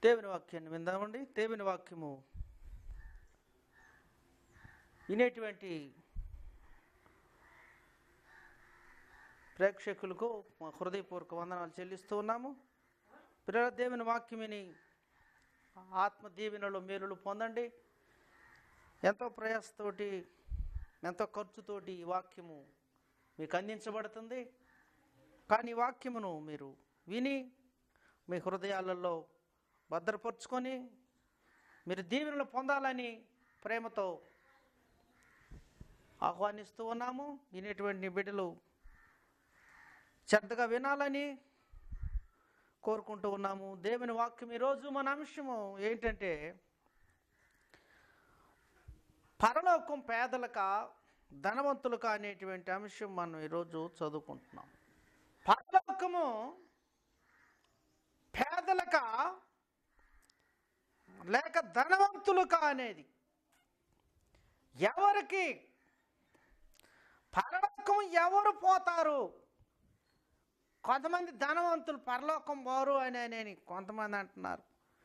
దేవుని వాక్యాన్ని విందామండి దేవుని వాక్యము వినేటువంటి ప్రేక్షకులకు మా హృదయపూర్వక వందనాలు చెల్లిస్తూ ఉన్నాము పిల్లల దేవుని వాక్యం విని ఆత్మ దీవెనలు మేలులు పొందండి ఎంతో ప్రయాసతోటి ఎంతో ఖర్చుతోటి ఈ వాక్యము మీకు అందించబడుతుంది కానీ ఈ వాక్యమును మీరు విని మీ హృదయాలలో భద్రపరుచుకొని మీరు దీవెనలు పొందాలని ప్రేమతో ఆహ్వానిస్తూ ఉన్నాము వినేటువంటి బిడ్డలు శ్రద్ధగా వినాలని కోరుకుంటూ ఉన్నాము దేవుని వాక్యం ఈరోజు మన అంశము ఏంటంటే పరలోకం పేదలక ధనవంతులక అనేటువంటి అంశం మనం ఈరోజు చదువుకుంటున్నాం పరలోకము పేదలక లేక ధనవంతులక అనేది ఎవరికి పరలోకం ఎవరు పోతారు కొంతమంది ధనవంతులు పరలోకం పోరు అని అని కొంతమంది అంటున్నారు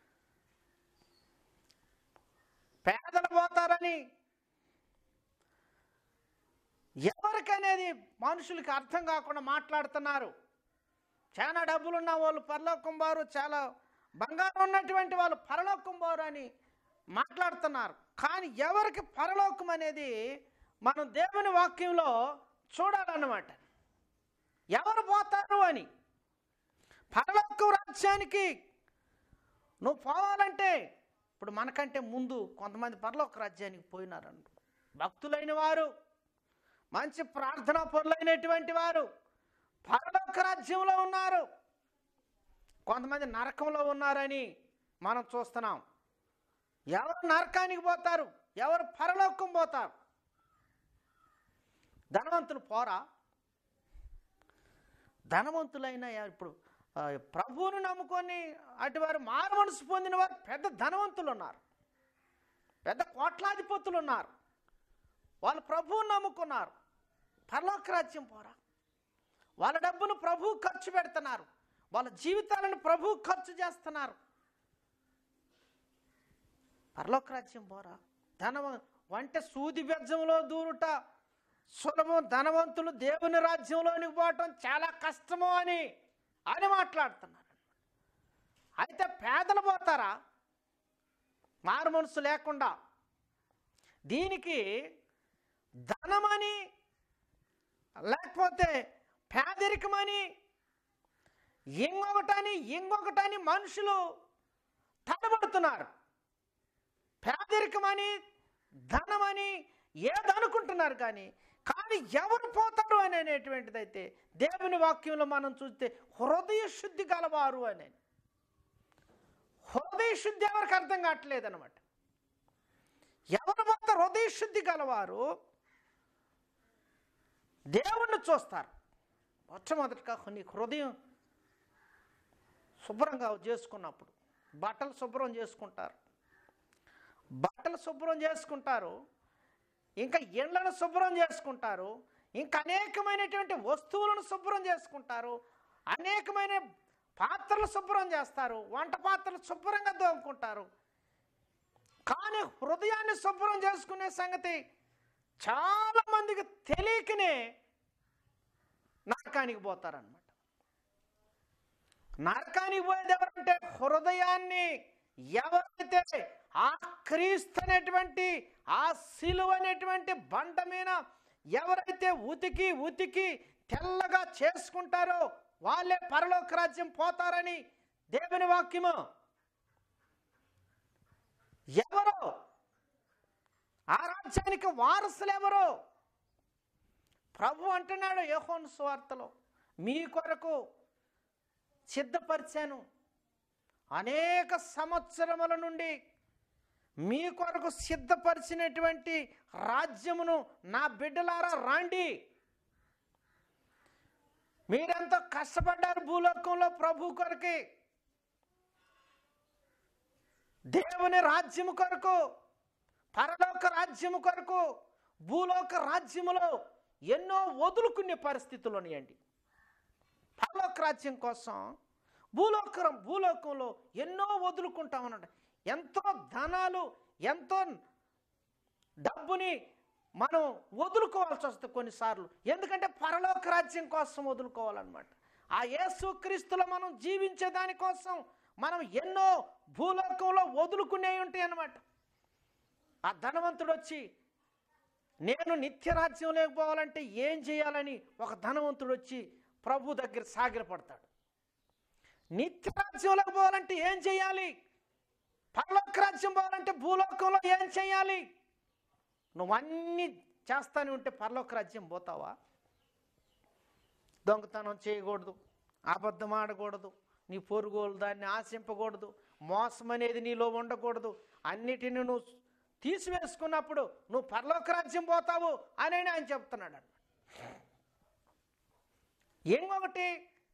పేదలు పోతారని ఎవరికనేది మనుషులకి అర్థం కాకుండా మాట్లాడుతున్నారు చాలా డబ్బులున్న వాళ్ళు పరలోకం బారు చాలా బంగారం ఉన్నటువంటి వాళ్ళు పరలోకం బారు అని మాట్లాడుతున్నారు కానీ ఎవరికి పరలోకం అనేది మనం దేవుని వాక్యంలో చూడాలన్నమాట ఎవరు పోతారు అని పరలోకం రాజ్యానికి నువ్వు పోవాలంటే ఇప్పుడు మనకంటే ముందు కొంతమంది పరలోక రాజ్యానికి పోయినారంట భక్తులైన వారు మంచి ప్రార్థనా పరులైనటువంటి వారు పరలోక రాజ్యంలో ఉన్నారు కొంతమంది నరకంలో ఉన్నారని మనం చూస్తున్నాం ఎవరు నరకానికి పోతారు ఎవరు పరలోకం పోతారు ధనవంతులు పోరా ధనవంతులైన ఎవ- ఇప్పుడు ఆ, ప్రభువును నమ్ముకొని అటు వారు మారు మనసు పొందిన వారు పెద్ద ధనవంతులు ఉన్నారు పెద్ద కోట్లాధిపతులు ఉన్నారు వాళ్ళు ప్రభువుని నమ్ముకున్నారు పరలోక రాజ్యం పోరా వాళ్ళ డబ్బును ప్రభు ఖర్చు పెడుతున్నారు వాళ్ళ జీవితాలను ప్రభు ఖర్చు చేస్తున్నారు పరలోక రాజ్యం పోరా ధనవ వంట సూది బెజ్జంలో దూరుట సులభం ధనవంతులు దేవుని రాజ్యంలోనికి పోవటం చాలా కష్టము అని అని మాట్లాడుతున్నారు అయితే పేదలు పోతారా మారు మనసు లేకుండా దీనికి ధనమని లేకపోతే పేదరికమని ఇంకొకటని ఇంకొకటని మనుషులు తడబడుతున్నారు పేదరికమని ధనమని ఏదనుకుంటున్నారు కానీ కానీ ఎవరు పోతారు అని అనేటువంటిది అయితే దేవుని వాక్యంలో మనం చూస్తే హృదయ శుద్ధి గలవారు అని హృదయ శుద్ధి ఎవరికి అర్థం కావట్లేదు అనమాట ఎవరు పోతారు హృదయ శుద్ధి గలవారు దేవుణ్ణి చూస్తారు మొట్టమొదటిగా నీ హృదయం శుభ్రంగా చేసుకున్నప్పుడు బట్టలు శుభ్రం చేసుకుంటారు బట్టలు శుభ్రం చేసుకుంటారు ఇంకా ఇళ్లను శుభ్రం చేసుకుంటారు ఇంకా అనేకమైనటువంటి వస్తువులను శుభ్రం చేసుకుంటారు అనేకమైన పాత్రలు శుభ్రం చేస్తారు వంట పాత్రలు శుభ్రంగా దోముకుంటారు కానీ హృదయాన్ని శుభ్రం చేసుకునే సంగతి చాలా మందికి తెలియకనే నరకానికి పోతారనమాట నరకానికి పోయేది ఎవరంటే హృదయాన్ని ఎవరైతే ఆ క్రీస్తు అనేటువంటి ఆ సిలువ అనేటువంటి బండ మీద ఎవరైతే ఉతికి ఉతికి తెల్లగా చేసుకుంటారో వాళ్ళే పరలోక రాజ్యం పోతారని దేవుని వాక్యము ఎవరు ఆ రాజ్యానికి వారసులు ఎవరు ప్రభు అంటున్నాడు యోహోను సువార్తలో మీ కొరకు సిద్ధపరిచాను అనేక సంవత్సరముల నుండి మీ కొరకు సిద్ధపరిచినటువంటి రాజ్యమును నా బిడ్డలారా రాండి మీరెంతో కష్టపడ్డారు భూలోకంలో ప్రభు కొరకి దేవుని రాజ్యము కొరకు పరలోక రాజ్యము కొరకు భూలోక రాజ్యములో ఎన్నో వదులుకునే పరిస్థితులు ఉన్నాయండి పరలోక రాజ్యం కోసం భూలోకరం భూలోకంలో ఎన్నో వదులుకుంటామన్నమాట ఎంతో ధనాలు ఎంతో డబ్బుని మనం వదులుకోవాల్సి వస్తుంది కొన్నిసార్లు ఎందుకంటే పరలోక రాజ్యం కోసం వదులుకోవాలన్నమాట ఆ యేసు క్రీస్తులో మనం జీవించే దానికోసం మనం ఎన్నో భూలోకంలో వదులుకునే ఉంటాయి అన్నమాట ఆ ధనవంతుడు వచ్చి నేను నిత్య రాజ్యం లేకపోవాలంటే ఏం చేయాలని ఒక ధనవంతుడు వచ్చి ప్రభు దగ్గర సాగిలపడతాడు నిత్య రాజ్యంలోకి పోవాలంటే ఏం చేయాలి పరలోక రాజ్యం పోవాలంటే భూలోకంలో ఏం చేయాలి నువ్వు అన్నీ చేస్తానే ఉంటే పరలోక రాజ్యం పోతావా దొంగతనం చేయకూడదు అబద్ధం ఆడకూడదు నీ పొరుగులు దాన్ని ఆశింపకూడదు మోసం అనేది నీలో ఉండకూడదు అన్నిటిని నువ్వు తీసివేసుకున్నప్పుడు నువ్వు పరలోక రాజ్యం పోతావు అని ఆయన చెప్తున్నాడు అన్నమాట ఇంకొకటి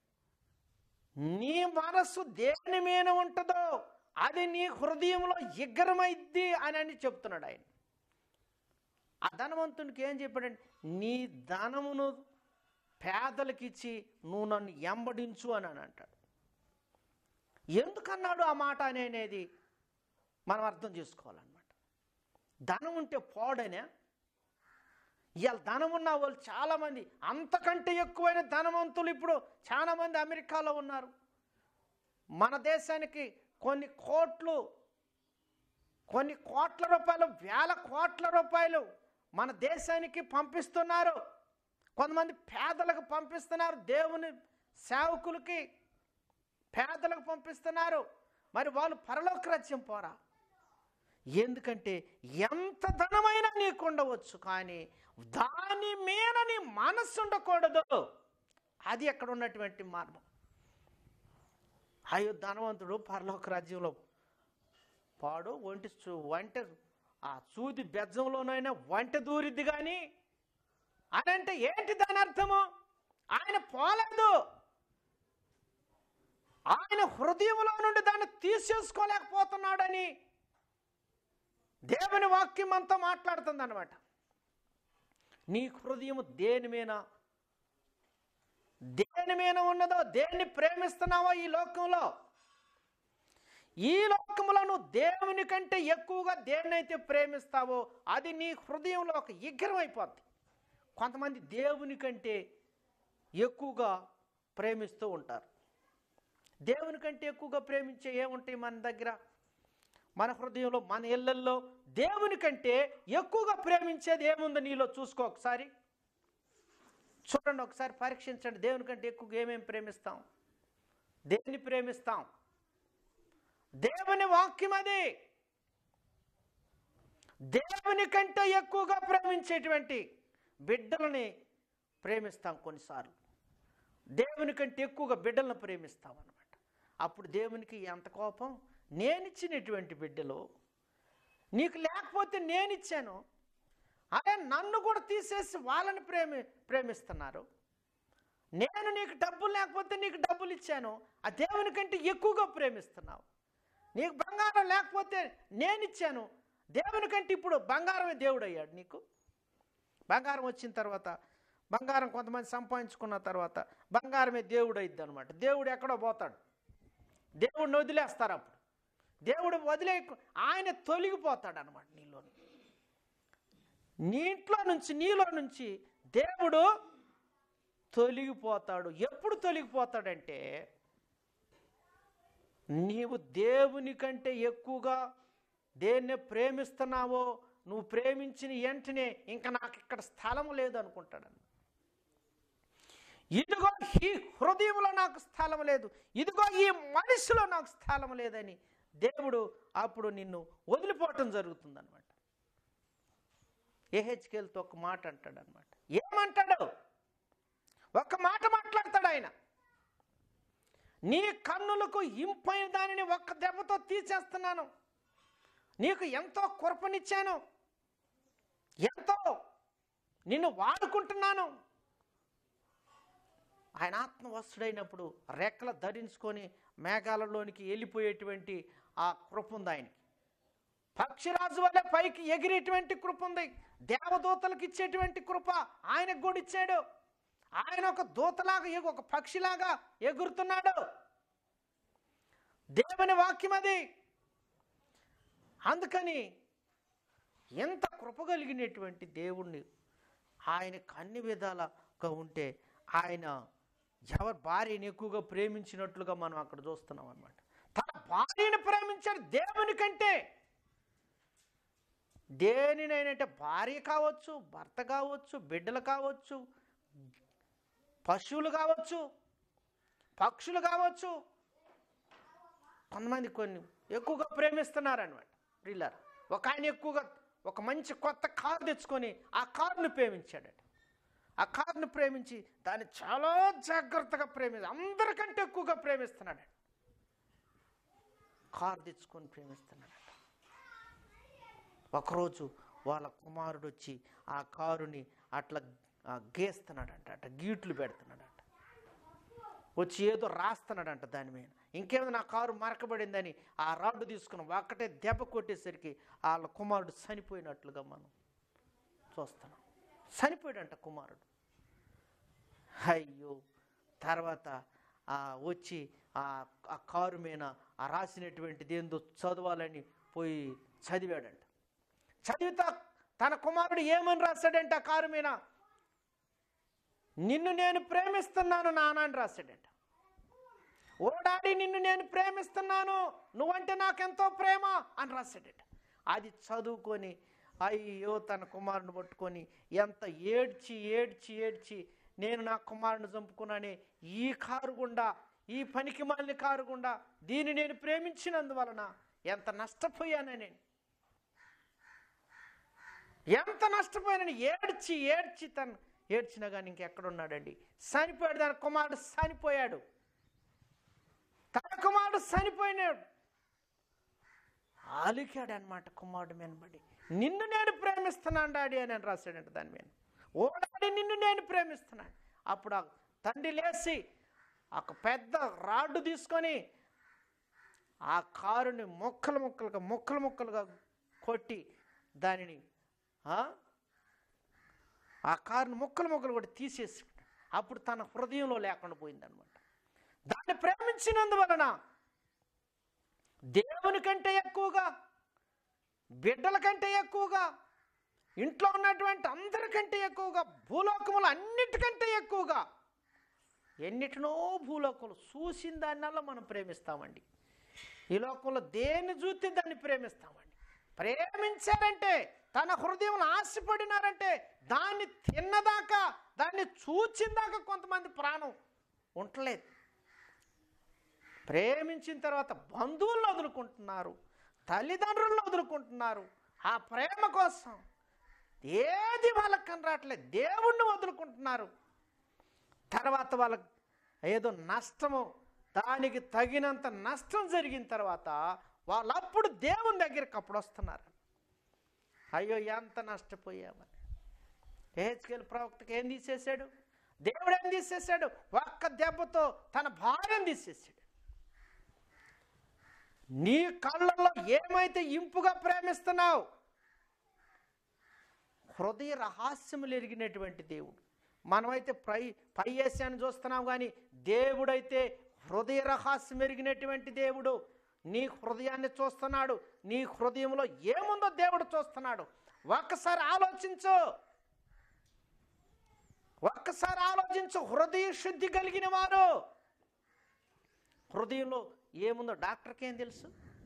నీ మనస్సు దేని మీద ఉంటుందో అది నీ హృదయంలో ఎగ్గరమైద్ది అని అని చెప్తున్నాడు ఆయన ఆ ధనవంతునికి ఏం చెప్పాడంటే నీ ధనమును పేదలకిచ్చి నువ్వు నన్ను ఎంబడించు అని అని అంటాడు ఎందుకన్నాడు ఆ మాట అనేది మనం అర్థం చేసుకోవాలన్నమాట ధనం ఉంటే పోడనే ఇవాళ ధనం ఉన్న వాళ్ళు చాలామంది అంతకంటే ఎక్కువైన ధనవంతులు ఇప్పుడు చాలామంది అమెరికాలో ఉన్నారు మన దేశానికి కొన్ని కోట్లు కొన్ని కోట్ల రూపాయలు వేల కోట్ల రూపాయలు మన దేశానికి పంపిస్తున్నారు కొంతమంది పేదలకు పంపిస్తున్నారు దేవుని సేవకులకి పేదలకు పంపిస్తున్నారు మరి వాళ్ళు పరలోక రాజ్యం పోరా ఎందుకంటే ఎంత ధనమైనా నీకు ఉండవచ్చు కానీ దాని మీద నీ మనస్సు ఉండకూడదు అది అక్కడ ఉన్నటువంటి మార్గం అయ్యో ధనవంతుడు పరలోక రాజ్యంలో పాడు ఒంటి చూ వంట ఆ సూది బెజ్జంలోనైనా వంట దూరిద్ది కానీ అని అంటే ఏంటి దాని అర్థము ఆయన పోలేదు ఆయన హృదయంలో నుండి దాన్ని తీసేసుకోలేకపోతున్నాడని దేవుని వాక్యం అంతా మాట్లాడుతుంది అనమాట నీ హృదయం దేని మీద దేని మీద ఉన్నదో దేన్ని ప్రేమిస్తున్నావో ఈ లోకంలో ఈ లోకంలో నువ్వు దేవుని కంటే ఎక్కువగా దేన్నైతే ప్రేమిస్తావో అది నీ హృదయంలో ఒక విగ్రహం అయిపోద్ది కొంతమంది దేవుని కంటే ఎక్కువగా ప్రేమిస్తూ ఉంటారు దేవుని కంటే ఎక్కువగా ప్రేమించే ఏముంటాయి మన దగ్గర మన హృదయంలో మన ఇళ్ళల్లో దేవుని కంటే ఎక్కువగా ప్రేమించేది ఏముందో నీలో చూసుకో ఒకసారి చూడండి ఒకసారి పరీక్షించండి దేవుని కంటే ఎక్కువగా ఏమేమి ప్రేమిస్తాం దేన్ని ప్రేమిస్తాం దేవుని వాక్యం అది దేవుని కంటే ఎక్కువగా ప్రేమించేటువంటి బిడ్డలని ప్రేమిస్తాం కొన్నిసార్లు దేవుని కంటే ఎక్కువగా బిడ్డలను ప్రేమిస్తాం అనమాట అప్పుడు దేవునికి ఎంత కోపం నేనిచ్చినటువంటి బిడ్డలు నీకు లేకపోతే నేనిచ్చాను అదే నన్ను కూడా తీసేసి వాళ్ళని ప్రేమి ప్రేమిస్తున్నారు నేను నీకు డబ్బులు లేకపోతే నీకు డబ్బులు ఇచ్చాను ఆ దేవుని కంటే ఎక్కువగా ప్రేమిస్తున్నావు నీకు బంగారం లేకపోతే నేను ఇచ్చాను దేవుని కంటే ఇప్పుడు బంగారమే దేవుడు అయ్యాడు నీకు బంగారం వచ్చిన తర్వాత బంగారం కొంతమంది సంపాదించుకున్న తర్వాత బంగారమే దేవుడు అయింది అనమాట దేవుడు ఎక్కడో పోతాడు దేవుడిని వదిలేస్తారు అప్పుడు దేవుడు వదిలే ఆయన తొలగిపోతాడు అనమాట నీలో నీంట్లో నుంచి నీలో నుంచి దేవుడు తొలగిపోతాడు ఎప్పుడు తొలగిపోతాడంటే నీవు దేవుని కంటే ఎక్కువగా దేన్ని ప్రేమిస్తున్నావో నువ్వు ప్రేమించిన వెంటనే ఇంకా నాకు ఇక్కడ స్థలం లేదు అనుకుంటాడు ఇదిగో ఈ హృదయంలో నాకు స్థలం లేదు ఇదిగో ఈ మనసులో నాకు స్థలం లేదని దేవుడు అప్పుడు నిన్ను వదిలిపోవటం జరుగుతుందన్నమాట ఏహెచ్కేల్తో ఒక మాట అంటాడు అనమాట ఏమంటాడు ఒక మాట మాట్లాడతాడు ఆయన నీ కన్నులకు ఇంపైన దానిని ఒక్క దెబ్బతో తీసేస్తున్నాను నీకు ఎంతో కృపనిచ్చాను ఎంతో నిన్ను వాడుకుంటున్నాను ఆయన ఆత్మవస్తుడైనప్పుడు రెక్కలు ధరించుకొని మేఘాలలోనికి వెళ్ళిపోయేటువంటి ఆ కృప ఉంది ఆయనకి పక్షిరాజు వల్ల పైకి ఎగిరేటువంటి కృప ఉంది దేవదూతలకు ఇచ్చేటువంటి కృప ఆయనకు కూడా ఇచ్చాడు ఆయన ఒక దూతలాగా ఎగు- ఒక పక్షిలాగా ఎగురుతున్నాడు దేవుని వాక్యం అది అందుకని ఎంత కృప కలిగినటువంటి దేవుణ్ణి ఆయనకు అన్ని విధాలుగా ఉంటే ఆయన ఎవరి భార్యని ఎక్కువగా ప్రేమించినట్లుగా మనం అక్కడ చూస్తున్నాం అనమాట తన భార్యను ప్రేమించాడు దేవుని కంటే దేనినైనంటే భార్య కావచ్చు భర్త కావచ్చు బిడ్డలు కావచ్చు పశువులు కావచ్చు పక్షులు కావచ్చు కొంతమంది కొన్ని ఎక్కువగా ప్రేమిస్తున్నారనమాట ప్రిల్లర్ ఒక ఆయన ఎక్కువగా ఒక మంచి కొత్త కారు తెచ్చుకొని ఆ కారుని ప్రేమించాడట ఆ కారుని ప్రేమించి దాన్ని చాలా జాగ్రత్తగా ప్రేమి అందరికంటే ఎక్కువగా ప్రేమిస్తున్నాడు కారు తెచ్చుకొని ప్రేమిస్తున్నాడట ఒకరోజు వాళ్ళ కుమారుడు వచ్చి ఆ కారుని అట్లా ఆ, గీస్తున్నాడంట అట్లా గీట్లు పెడుతున్నాడంట వచ్చి ఏదో రాస్తున్నాడంట దాని మీద ఇంకేమో నా కారు మరకబడిందని ఆ రాడ్డు తీసుకుని ఒక్కటే దెబ్బ కొట్టేసరికి వాళ్ళ కుమారుడు చనిపోయినట్లుగా మనం చూస్తున్నాం చనిపోయాడంట కుమారుడు అయ్యో తర్వాత ఆ వచ్చి ఆ ఆ కారు మీద ఆ రాసినటువంటిది ఏందో చదవాలని పోయి చదివాడంట చదివితే తన కుమారుడు ఏమని రాశాడంట ఆ కారు మీద నిన్ను నేను ప్రేమిస్తున్నాను నాన్న అని రాశాడంట ఓ డాడీ నిన్ను నేను ప్రేమిస్తున్నాను నువ్వంటే నాకెంతో ప్రేమ అని రాశాడట అది చదువుకొని అయ్యో తన కుమారుని పట్టుకొని ఎంత ఏడ్చి ఏడ్చి ఏడ్చి నేను నా కుమారుని చంపుకున్నానే ఈ కారు గుండా ఈ పనికి మాలిన కారు గుండా దీన్ని నేను ప్రేమించినందువలన ఎంత నష్టపోయానే నేను ఎంత నష్టపోయానని ఏడ్చి ఏడ్చి తను ఏడ్చినా కానీ ఇంకెక్కడున్నాడండి చనిపోయాడు తన కుమారుడు చనిపోయాడు తన కుమారుడు చనిపోయినాడు ఆలికాడు అనమాట కుమారుడు మీనబడి నిన్ను నేను ప్రేమిస్తున్నాను డాడీ అని అని రాశాడంట దాని మీద ఓ డాడీ నిన్ను నేను ప్రేమిస్తున్నాను అప్పుడు ఆ తండ్రి లేచి ఒక పెద్ద రాడ్డు తీసుకొని ఆ కారుని ముక్కలు ముక్కలుగా ముక్కలు ముక్కలుగా కొట్టి దానిని ఆ? ఆ కారుని ముక్కలు ముక్కలు కూడా తీసేసి అప్పుడు తన హృదయంలో లేకుండా పోయిందనమాట దాన్ని ప్రేమించినందువలన దేవుని కంటే ఎక్కువగా బిడ్డల కంటే ఎక్కువగా ఇంట్లో ఉన్నటువంటి అందరికంటే ఎక్కువగా భూలోకములు అన్నిటికంటే ఎక్కువగా ఎన్నిటినో భూలోకములు చూసిన దాన్నల్లా మనం ప్రేమిస్తామండి ఈ లోకంలో దేన్ని చూస్తే దాన్ని ప్రేమిస్తామండి ప్రేమించారంటే తన హృదయం ఆశపడినారంటే దాన్ని తిన్నదాకా దాన్ని చూచిందాకా కొంతమంది ప్రాణం ఉండలేదు ప్రేమించిన తర్వాత బంధువులను వదులుకుంటున్నారు తల్లిదండ్రులను వదులుకుంటున్నారు ఆ ప్రేమ కోసం ఏది వాళ్ళకి కనరాట్లేదు దేవుణ్ణి వదులుకుంటున్నారు తర్వాత వాళ్ళకి ఏదో నష్టము దానికి తగినంత నష్టం జరిగిన తర్వాత వాళ్ళు అప్పుడు దేవుని దగ్గరికి అప్పుడు వస్తున్నారు అయ్యో ఎంత నష్టపోయామని హెచ్కేల్ ప్రవక్తకి ఏం తీసేశాడు దేవుడు ఏం తీసేశాడు ఒక్క దెబ్బతో తన భార్యను తీసేశాడు నీ కళ్ళల్లో ఏమైతే ఇంపుగా ప్రేమిస్తున్నావు హృదయ రహస్యములు ఎరిగినటువంటి దేవుడు మనమైతే పై పై ఏసాన్ని చూస్తున్నాం కానీ దేవుడైతే హృదయ రహస్యం ఎరిగినటువంటి దేవుడు నీ హృదయాన్ని చూస్తున్నాడు నీ హృదయంలో ఏముందో దేవుడు చూస్తున్నాడు ఒక్కసారి ఆలోచించు ఒక్కసారి ఆలోచించు హృదయ శుద్ధి కలిగిన వారు హృదయంలో ఏముందో డాక్టర్కి ఏం తెలుసు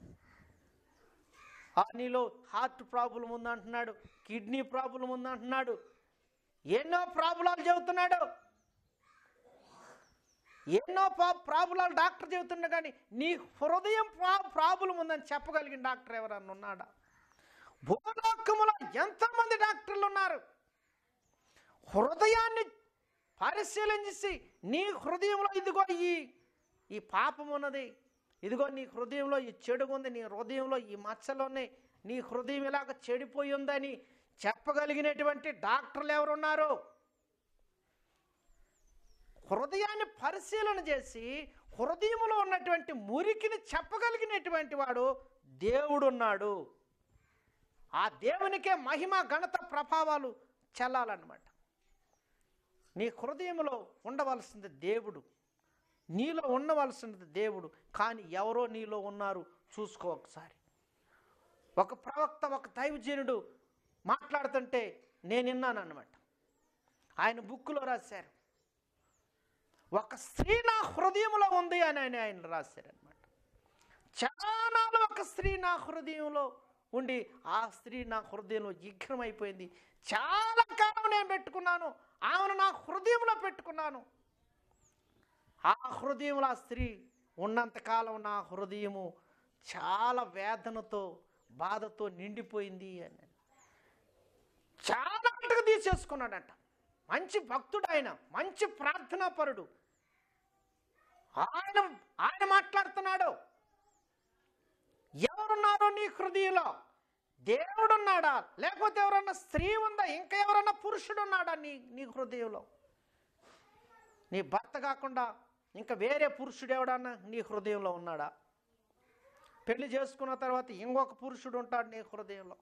ఆ నీలో హార్ట్ ప్రాబ్లం ఉందంటున్నాడు కిడ్నీ ప్రాబ్లం ఉందంటున్నాడు ఎన్నో ప్రాబ్లాలు చెబుతున్నాడు ఎన్నో పా- ప్రాబ్లాలు డాక్టర్ చెబుతున్నా కానీ నీ హృదయం ప్రా ప్రాబ్లం ఉందని చెప్పగలిగిన డాక్టర్ ఎవరన్నా ఉన్నాడా భూలోకములో ఎంతోమంది డాక్టర్లు ఉన్నారు హృదయాన్ని పరిశీలన చేసి నీ హృదయంలో ఇదిగో ఈ ఈ పాపం ఉన్నది ఇదిగో నీ హృదయంలో ఈ చెడు ఉంది నీ హృదయంలో ఈ మచ్చలు ఉన్నాయి నీ హృదయం ఇలాగ చెడిపోయి ఉందని చెప్పగలిగినటువంటి డాక్టర్లు ఎవరున్నారు హృదయాన్ని పరిశీలన చేసి హృదయంలో ఉన్నటువంటి మురికిని చెప్పగలిగినటువంటి వాడు దేవుడున్నాడు ఆ దేవునికే మహిమ ఘనత ప్రభావాలు చెల్లాలన్నమాట నీ హృదయంలో ఉండవలసింది దేవుడు నీలో ఉండవలసినది దేవుడు కానీ ఎవరో నీలో ఉన్నారు చూసుకో ఒకసారి ఒక ప్రవక్త ఒక దైవజనుడు మాట్లాడుతుంటే నేను విన్నాను అనమాట ఆయన బుక్కులో రాశారు ఒక స్త్రీ నా హృదయంలో ఉంది అని ఆయన ఆయన రాశారనమాట చాలా ఒక స్త్రీ నా హృదయంలో ఉండి ఆ స్త్రీ నా హృదయంలో అయిపోయింది చాలా కాలం నేను పెట్టుకున్నాను ఆమెను నా హృదయంలో పెట్టుకున్నాను ఆ హృదయంలో ఆ స్త్రీ ఉన్నంతకాలం నా హృదయము చాలా వేదనతో బాధతో నిండిపోయింది అని చాలా మటుకు తీసేసుకున్నాడట మంచి భక్తుడు ఆయన మంచి ప్రార్థనాపరుడు ఆయన ఆయన మాట్లాడుతున్నాడు ఎవరున్నారో నీ హృదయంలో దేవుడున్నాడా లేకపోతే ఎవరన్నా స్త్రీ ఉందా ఇంకా ఎవరన్నా పురుషుడు ఉన్నాడా నీ నీ హృదయంలో నీ భర్త కాకుండా ఇంకా వేరే పురుషుడు ఎవడన్నా నీ హృదయంలో ఉన్నాడా పెళ్లి చేసుకున్న తర్వాత ఇంకొక పురుషుడు ఉంటాడు నీ హృదయంలో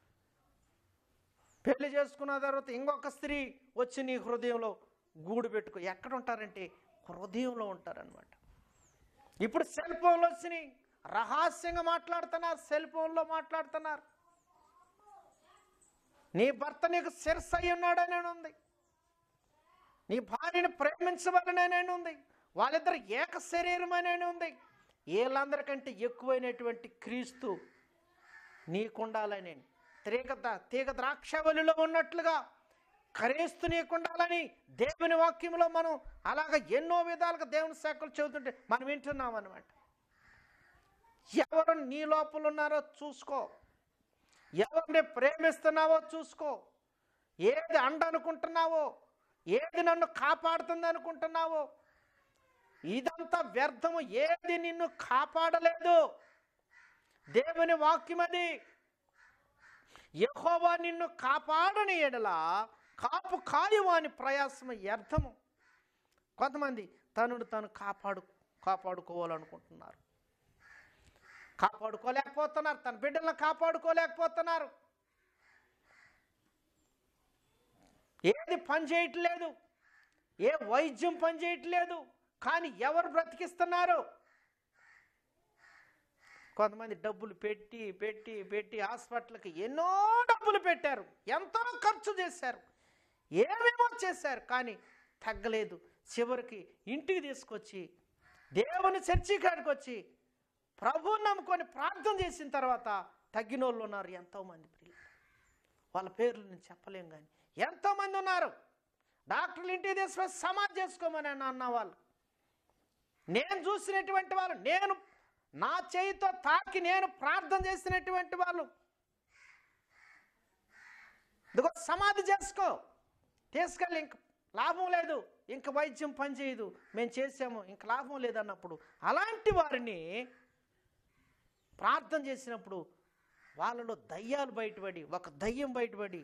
పెళ్లి చేసుకున్న తర్వాత ఇంకొక స్త్రీ వచ్చి నీ హృదయంలో గూడు పెట్టుకో ఎక్కడ ఉంటారంటే హృదయంలో ఉంటారనమాట ఇప్పుడు సెల్ ఫోన్లు వచ్చినాయి రహస్యంగా మాట్లాడుతున్నారు సెల్ ఫోన్లో మాట్లాడుతున్నారు నీ భర్త నీకు శిరస్సు అయి ఉన్నాడనే ఉంది నీ భార్యను ప్రేమించవలననే ఉంది వాళ్ళిద్దరు ఏక శరీరం అనే ఉంది వీళ్ళందరికంటే ఎక్కువైనటువంటి క్రీస్తు నీకుండాలని తీగ ద- తీగ ద్రాక్షవలిలో ఉన్నట్లుగా క్రీస్తు నీకుండాలని దేవుని వాక్యంలో మనం అలాగ ఎన్నో విధాలుగా దేవుని శాఖలు చదువుతుంటే మనం వింటున్నాం అనమాట ఎవరు నీ లోపల ఉన్నారో చూసుకో ఎవరిని ప్రేమిస్తున్నావో చూసుకో ఏది అండ అనుకుంటున్నావో ఏది నన్ను కాపాడుతుంది అనుకుంటున్నావో ఇదంతా వ్యర్థము ఏది నిన్ను కాపాడలేదు దేవుని వాక్యం అది యెహోవా నిన్ను కాపాడని ఎడల కాపు కాయువాని ప్రయాసం వ్యర్థము కొంతమంది తనను తాను కాపాడు కాపాడుకోవాలనుకుంటున్నారు కాపాడుకోలేకపోతున్నారు తన బిడ్డలను కాపాడుకోలేకపోతున్నారు ఏది పని చేయట్లేదు ఏ వైద్యం పని చేయట్లేదు కానీ ఎవరు బ్రతికిస్తున్నారు కొంతమంది డబ్బులు పెట్టి పెట్టి పెట్టి హాస్పిటల్కి ఎన్నో డబ్బులు పెట్టారు ఎంతో ఖర్చు చేశారు ఏమేమో చేశారు కానీ తగ్గలేదు చివరికి ఇంటికి తీసుకొచ్చి దేవుని చర్చి కాడికి వచ్చి ప్రభువుని నమ్ముకొని ప్రార్థన చేసిన తర్వాత తగ్గిన వాళ్ళు ఉన్నారు ఎంతోమంది ప్రియులు వాళ్ళ పేర్లు నేను చెప్పలేం కానీ ఎంతోమంది ఉన్నారు డాక్టర్లు ఇంటికి తీసుకొని సమాధి చేసుకోమని అని అన్న వాళ్ళు నేను చూసినటువంటి వాళ్ళు నేను నా చేయితో తాకి నేను ప్రార్థన చేసినటువంటి వాళ్ళు ఇదిగో సమాధి చేసుకో తీసుకెళ్ళి ఇంక లాభం లేదు ఇంక వైద్యం పనిచేయదు మేము చేసాము ఇంక లాభం లేదన్నప్పుడు అలాంటి వారిని ప్రార్థన చేసినప్పుడు వాళ్ళలో దయ్యాలు బయటపడి ఒక దయ్యం బయటపడి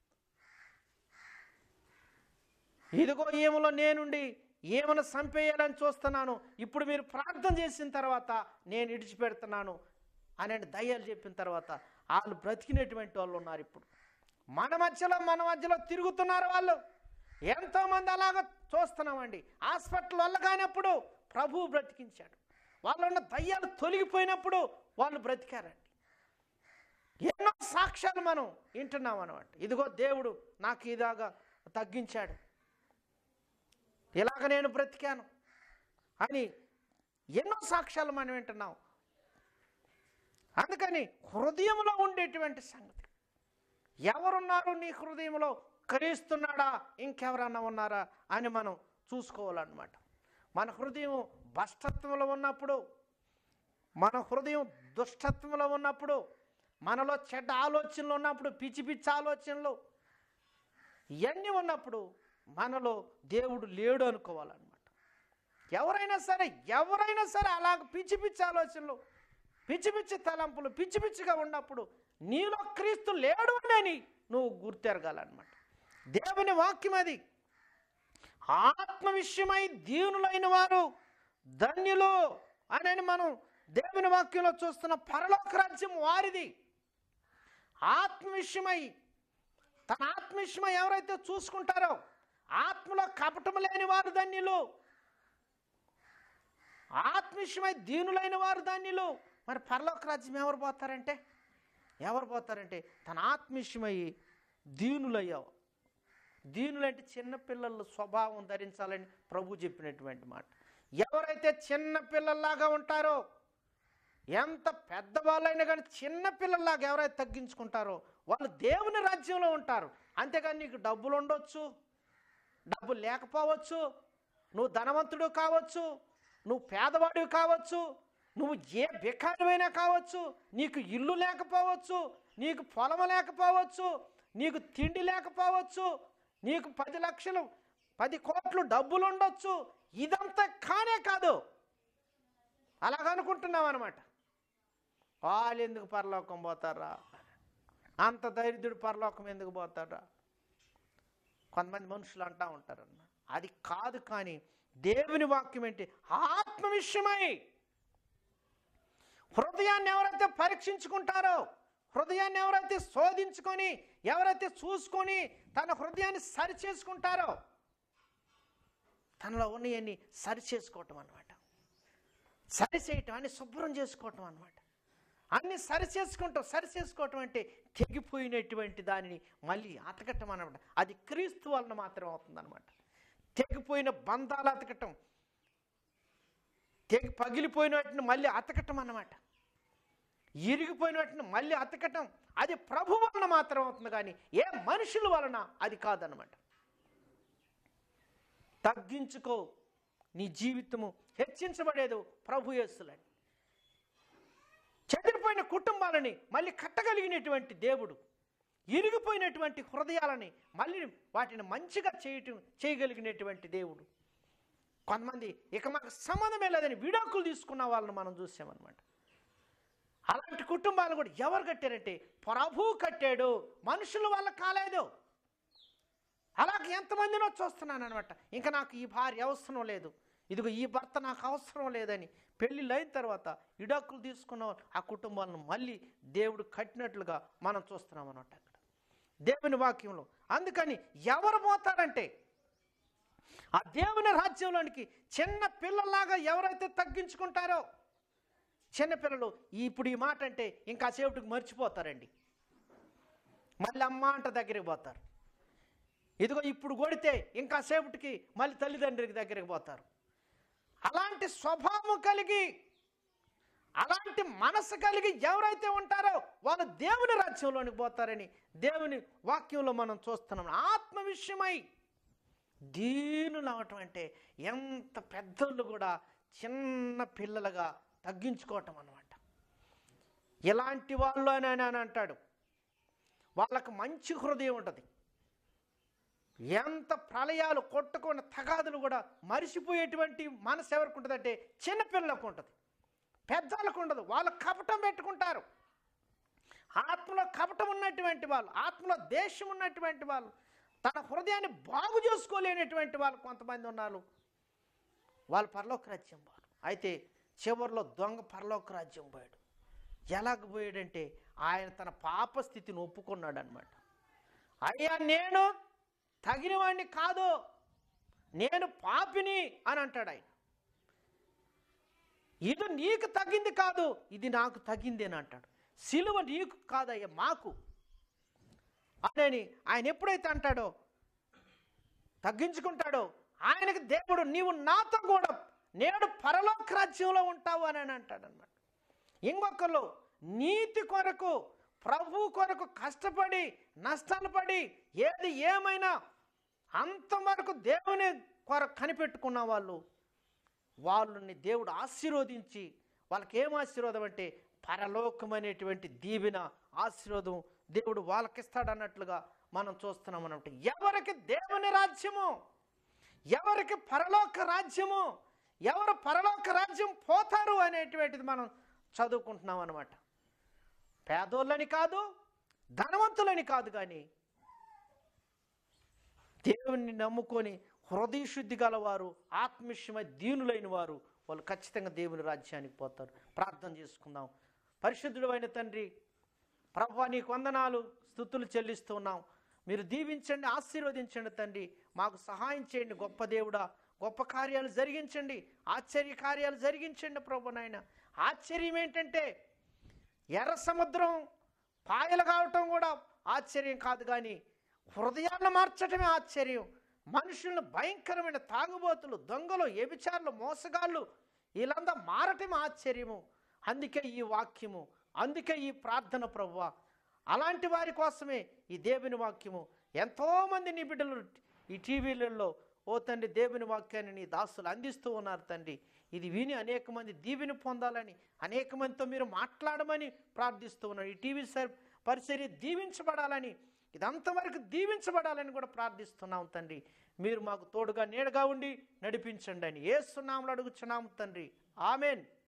ఇదిగో ఏమలో నేనుండి ఏమైనా చంపేయాలని చూస్తున్నాను ఇప్పుడు మీరు ప్రార్థన చేసిన తర్వాత నేను ఇడిచిపెడుతున్నాను అని దయ్యాలు చెప్పిన తర్వాత వాళ్ళు బ్రతికినటువంటి వాళ్ళు ఉన్నారు ఇప్పుడు మన మధ్యలో మన మధ్యలో తిరుగుతున్నారు వాళ్ళు ఎంతోమంది అలాగ చూస్తున్నామండి హాస్పిటల్ వల్ల కానప్పుడు ప్రభువు బ్రతికించాడు వాళ్ళు ఉన్న దయ్యాలు తొలగిపోయినప్పుడు వాళ్ళు బ్రతికారండి ఎన్నో సాక్ష్యాలు మనం వింటున్నాం అనమాట ఇదిగో దేవుడు నాకు ఇదాగా తగ్గించాడు ఇలాగ నేను బ్రతికాను అని ఎన్నో సాక్ష్యాలు మనం వింటున్నాం అందుకని హృదయంలో ఉండేటువంటి సంగతి ఎవరున్నారు నీ హృదయంలో క్రీస్తున్నాడా ఇంకెవరన్నా ఉన్నారా అని మనం చూసుకోవాలన్నమాట మన హృదయం భ్రష్టత్వంలో ఉన్నప్పుడు మన హృదయం దుష్టత్వంలో ఉన్నప్పుడు మనలో చెడ్డ ఆలోచనలు ఉన్నప్పుడు పిచ్చి పిచ్చి ఆలోచనలు ఇవన్నీ ఉన్నప్పుడు మనలో దేవుడు లేడు అనుకోవాలన్నమాట ఎవరైనా సరే ఎవరైనా సరే అలాగ పిచ్చి పిచ్చి ఆలోచనలు పిచ్చి పిచ్చి తలంపులు పిచ్చి పిచ్చిగా ఉన్నప్పుడు నీలో క్రీస్తు లేడు అని నువ్వు గుర్తెరగాలన్నమాట దేవుని వాక్యం అది ఆత్మ విషయమై దీనులైన వారు ధన్యులు అని మనం దేవుని వాక్యంలో చూస్తున్న పరలోక రాజ్యం వారిది ఆత్మ విషయమై తన ఆత్మ విషయమై ఎవరైతే చూసుకుంటారో ఆత్మలో కపటం లేని వారు ధన్యులు ఆత్మవిషయమై దీనులైన వారు ధాన్యులు మరి పరలోక రాజ్యం ఎవరు పోతారంటే ఎవరు పోతారంటే తన ఆత్మవిషయమై దీనులయ్యావు దీనులంటే చిన్నపిల్లల స్వభావం ధరించాలని ప్రభు చెప్పినటువంటి మాట ఎవరైతే చిన్న పిల్లల్లాగా ఉంటారో ఎంత పెద్దవాళ్ళైనా కానీ చిన్న పిల్లల్లాగా ఎవరైతే తగ్గించుకుంటారో వాళ్ళు దేవుని రాజ్యంలో ఉంటారు అంతేగాని నీకు డబ్బులు ఉండొచ్చు డబ్బులు లేకపోవచ్చు నువ్వు ధనవంతుడు కావచ్చు నువ్వు పేదవాడివి కావచ్చు నువ్వు ఏ బికారమైనా కావచ్చు నీకు ఇల్లు లేకపోవచ్చు నీకు పొలం లేకపోవచ్చు నీకు తిండి లేకపోవచ్చు నీకు పది లక్షలు పది కోట్లు డబ్బులు ఉండొచ్చు ఇదంతా కానే కాదు అలాగనుకుంటున్నాం అనమాట వాళ్ళు ఎందుకు పరలోకం పోతారా అంత దరిద్రుడు పరలోకం ఎందుకు పోతారా కొంతమంది మనుషులు అంటా ఉంటారన్న అది కాదు కానీ దేవుని వాక్యం ఏంటి ఆత్మ విషయమై హృదయాన్ని ఎవరైతే పరీక్షించుకుంటారో హృదయాన్ని ఎవరైతే శోధించుకొని ఎవరైతే చూసుకొని తన హృదయాన్ని సరి చేసుకుంటారో తనలో ఉన్నవన్నీ సరి చేసుకోవటం అనమాట సరి చేయటం అన్ని శుభ్రం చేసుకోవటం అనమాట అన్ని సరి చేసుకుంటాం సరి చేసుకోవటం అంటే తెగిపోయినటువంటి దానిని మళ్ళీ అతకటం అనమాట అది క్రీస్తు వలన మాత్రం అవుతుందన్నమాట తెగిపోయిన బంధాలు అతకటం తెగి పగిలిపోయిన వాటిని మళ్ళీ అతకటం అన్నమాట ఇరిగిపోయిన వాటిని మళ్ళీ అతకటం అది ప్రభు వలన మాత్రం అవుతుంది కానీ ఏ మనుషుల వలన అది కాదనమాట తగ్గించుకో నీ జీవితము హెచ్చించబడేది ప్రభు యేసులని చెదిరిపోయిన కుటుంబాలని మళ్ళీ కట్టగలిగినటువంటి దేవుడు ఇరిగిపోయినటువంటి హృదయాలని మళ్ళీ వాటిని మంచిగా చేయటం చేయగలిగినటువంటి దేవుడు కొంతమంది ఇక మాకు సంబంధమే లేదని విడాకులు తీసుకున్న వాళ్ళని మనం చూసామన్నమాట అలాంటి కుటుంబాలు కూడా ఎవరు కట్టారంటే ప్రభు కట్టాడు మనుషులు వాళ్ళ కాలేదు అలాగే ఎంతమందినో చూస్తున్నాను అనమాట ఇంకా నాకు ఈ భార్య అవసరం లేదు ఇదిగో ఈ భర్త నాకు అవసరం లేదని పెళ్ళిళ్ళు అయిన తర్వాత ఇడాకులు తీసుకున్న ఆ కుటుంబాలను మళ్ళీ దేవుడు కట్టినట్లుగా మనం చూస్తున్నాం అనమాట అక్కడ దేవుని వాక్యంలో అందుకని ఎవరు పోతారంటే ఆ దేవుని రాజ్యంలోనికి చిన్న పిల్లల్లాగా ఎవరైతే తగ్గించుకుంటారో చిన్నపిల్లలు ఇప్పుడు ఈ మాట అంటే ఇంకా సేపుటికి మర్చిపోతారండి మళ్ళీ అమ్మ అంట దగ్గరికి పోతారు ఇదిగో ఇప్పుడు కొడితే ఇంకా సేపటికి మళ్ళీ తల్లిదండ్రికి దగ్గరికి పోతారు అలాంటి స్వభావం కలిగి అలాంటి మనసు కలిగి ఎవరైతే ఉంటారో వాళ్ళు దేవుని రాజ్యంలోనికి పోతారని దేవుని వాక్యంలో మనం చూస్తున్నాం ఆత్మ విషయమై దీనులు అవటం అంటే ఎంత పెద్దోళ్ళు కూడా చిన్న పిల్లలుగా తగ్గించుకోవటం అన్నమాట ఇలాంటి వాళ్ళు అని ఆయన అంటాడు వాళ్ళకు మంచి హృదయం ఉంటుంది ఎంత ప్రళయాలు కొట్టుకున్న తగాదులు కూడా మరిసిపోయేటువంటి మనసు ఎవరికి ఉంటుందంటే చిన్నపిల్లలకు ఉంటుంది పెద్దలకు ఉండదు వాళ్ళు కపటం పెట్టుకుంటారు ఆత్మలో కపటం ఉన్నటువంటి వాళ్ళు ఆత్మలో దేశం ఉన్నటువంటి వాళ్ళు తన హృదయాన్ని బాగు చేసుకోలేనటువంటి వాళ్ళు కొంతమంది ఉన్నారు వాళ్ళు పరలోక రాజ్యం వారు అయితే చివరిలో దొంగ పరలోక రాజ్యం పోయాడు ఎలాగ పోయాడంటే ఆయన తన పాప స్థితిని ఒప్పుకున్నాడు అనమాట అయ్యా నేను తగినవాడిని కాదు నేను పాపిని అని అంటాడు ఆయన ఇది నీకు తగ్గింది కాదు ఇది నాకు తగ్గింది అని అంటాడు సిలువ నీకు కాదయ్యా మాకు అని ఆయన ఎప్పుడైతే అంటాడో తగ్గించుకుంటాడో ఆయనకి దేవుడు నీవు నాతో కూడా నేడు పరలోక రాజ్యంలో ఉంటావు అని అని అంటాడు అనమాట ఇంకొకరు నీతి కొరకు ప్రభు కొరకు కష్టపడి నష్టాలు పడి ఏది ఏమైనా అంతవరకు దేవుని కొరకు కనిపెట్టుకున్న వాళ్ళు వాళ్ళని దేవుడు ఆశీర్వదించి వాళ్ళకి ఏం ఆశీర్వాదం అంటే పరలోకమైనటువంటి దీవెన ఆశీర్వాదం దేవుడు వాళ్ళకిస్తాడన్నట్లుగా మనం చూస్తున్నాం అన్నమాట ఎవరికి దేవుని రాజ్యము ఎవరికి పరలోక రాజ్యము ఎవరు పరలోక రాజ్యం పోతారు అనేటువంటిది మనం చదువుకుంటున్నాం అనమాట పేదోళ్ళని కాదు ధనవంతులని కాదు కానీ దేవుణ్ణి నమ్ముకొని హృదయ శుద్ధి గలవారు ఆత్మవిషయమై దీనులైన వారు వాళ్ళు ఖచ్చితంగా దేవుని రాజ్యానికి పోతారు ప్రార్థన చేసుకుందాం పరిశుద్ధుడు అయిన తండ్రి ప్రభా నీకు వందనాలు స్థుతులు చెల్లిస్తున్నాం మీరు దీవించండి ఆశీర్వదించండి తండ్రి మాకు సహాయం చేయండి గొప్ప దేవుడా గొప్ప కార్యాలు జరిగించండి ఆశ్చర్య కార్యాలు జరిగించండి ప్రభు నాయన ఆశ్చర్యం ఏంటంటే ఎర్ర సముద్రం పాయలు కావటం కూడా ఆశ్చర్యం కాదు కానీ హృదయాలను మార్చటమే ఆశ్చర్యం మనుషులను భయంకరమైన తాగుబోతులు దొంగలు వ్యభిచారులు మోసగాళ్ళు వీళ్ళంతా మారటం ఆశ్చర్యము అందుకే ఈ వాక్యము అందుకే ఈ ప్రార్థన ప్రభువ అలాంటి వారి కోసమే ఈ దేవుని వాక్యము ఎంతోమంది నీ బిడ్డలు ఈ టీవీలలో ఓ తండ్రి దేవుని వాక్యాన్ని నీ దాసులు అందిస్తూ ఉన్నారు తండ్రి ఇది విని అనేక మంది దీవెని పొందాలని అనేక మందితో మీరు మాట్లాడమని ప్రార్థిస్తూ ఉన్నారు ఈ టీవీ సర్ పరిచర్య దీవించబడాలని ఇదంతవరకు దీవించబడాలని కూడా ప్రార్థిస్తున్నాం తండ్రి మీరు మాకు తోడుగా నీడగా ఉండి నడిపించండి అని ఏసునాములు అడుగుచున్నాము తండ్రి ఆమెన్